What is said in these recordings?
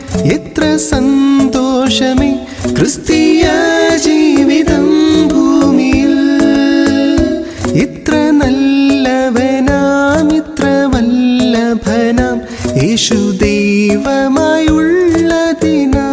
എത്ര സന്തോഷമേ ക്രിസ്തീയ ജീവിതം ഭൂമിയിൽ ഇത്ര നല്ലവനാം ഇത്ര വല്ലഭനാം യേശു ദൈവമായുള്ളതിനാ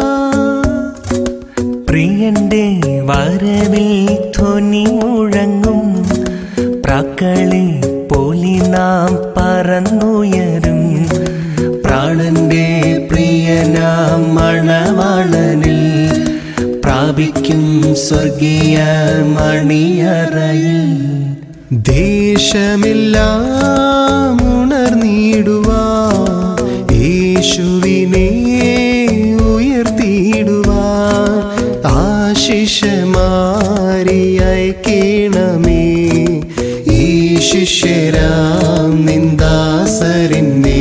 പ്രിയന്റെ വരവിൽ ധ്വനി മുഴങ്ങും പ്രാക്കളെ പോലെ നാം പറന്നുയരും പ്രാണന്റെ പ്രിയനാം മണവാളനിൽ പ്രാപിക്കും സ്വർഗീയ മണിയറയിൽ ദേശമെല്ലാം ഉണർന്നിടുവാ യേശുവിനെ ഉയർത്തിയിടുവാ ആശിഷമാരി അയക്കണമേ ഈ ശിഷ്യരാം നിന്ദാസരിന്നേ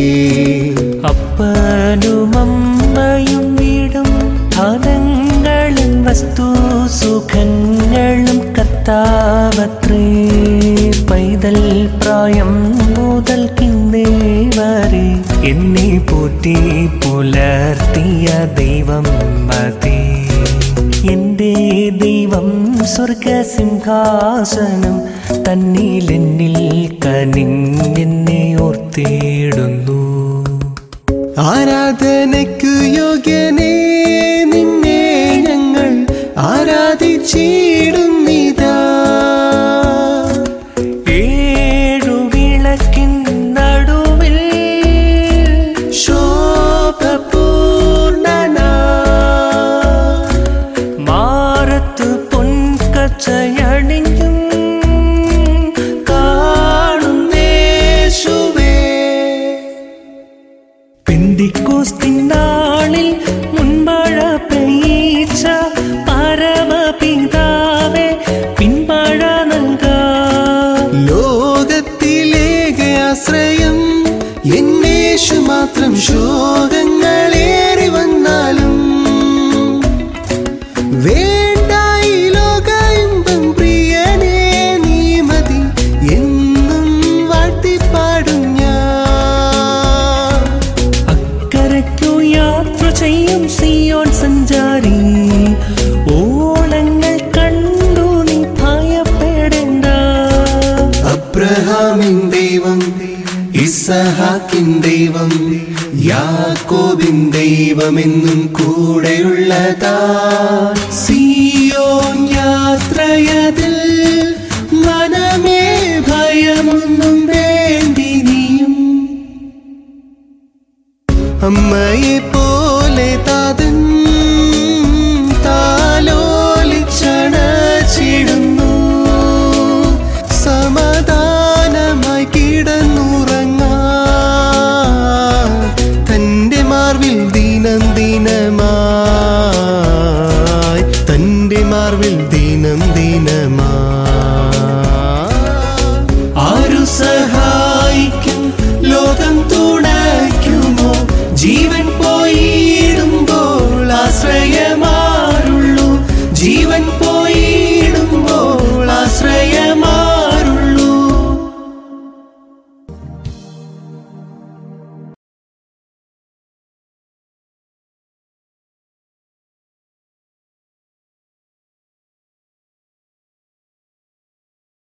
അപ്പനും അമ്മയും വീടും ഫലങ്ങളും വസ്തു സുഖങ്ങളും കത്താവത്രേ പൈതൽ പ്രായം മുതൽ കിന്നേ വരെ എന്നെ പോറ്റി പുലർത്തിയ ദൈവം മതി എന്റെ ദൈവം സ്വർഗസിംഹാസനം തന്നിലെന്നിൽ കനിഞ്ഞെന്നെ ഓർത്തിടുന്നു ആരാധനയ്ക്കു യോഗ്യനേ നിന്നെ ഞങ്ങൾ ആരാധിച്ചിടുന്നിതാ ഏഴു വിളക്കിൻ നടുവിൽ ശോഭപൂർണനാ മാറത്ത് പൊൻകച്ചയണിഞ്ഞും കാണുന്നേശുവേ പെന്തിക്കോസ്തിൻ നാളിൽ മുൻമഴ പെയ്ച്ച പരമപിതാവേ പിൻമഴ നൽകാ ലോകത്തിലേക ആശ്രയം എന്നേഷു മാത്രം ശോകങ്ങളേറി വന്നാലും വേണ്ട ഈ ലോക ഇമ്പം പ്രിയനേ നീ മതി എന്നും വാഴ്ത്തിപ്പാടും ഞാൻ അക്കരയ്ക്കു യാത്ര ചെയ്യും സിയോൺ സഞ്ചാരി ഓളങ്ങൾ കണ്ടു നീ ഭയപ്പെടേണ്ട അബ്രഹാമിൻ ദൈവം ഇസഹാക്കിൻ ദൈവം യാക്കോബിൻ ദൈവമെന്നും കൂടെയുള്ളതാ സിയോൻ യാത്രയതിൽ മനമേ ഭയമൊന്നും വേണ്ടി നീയും അമ്മയെ പോലെ താതൻ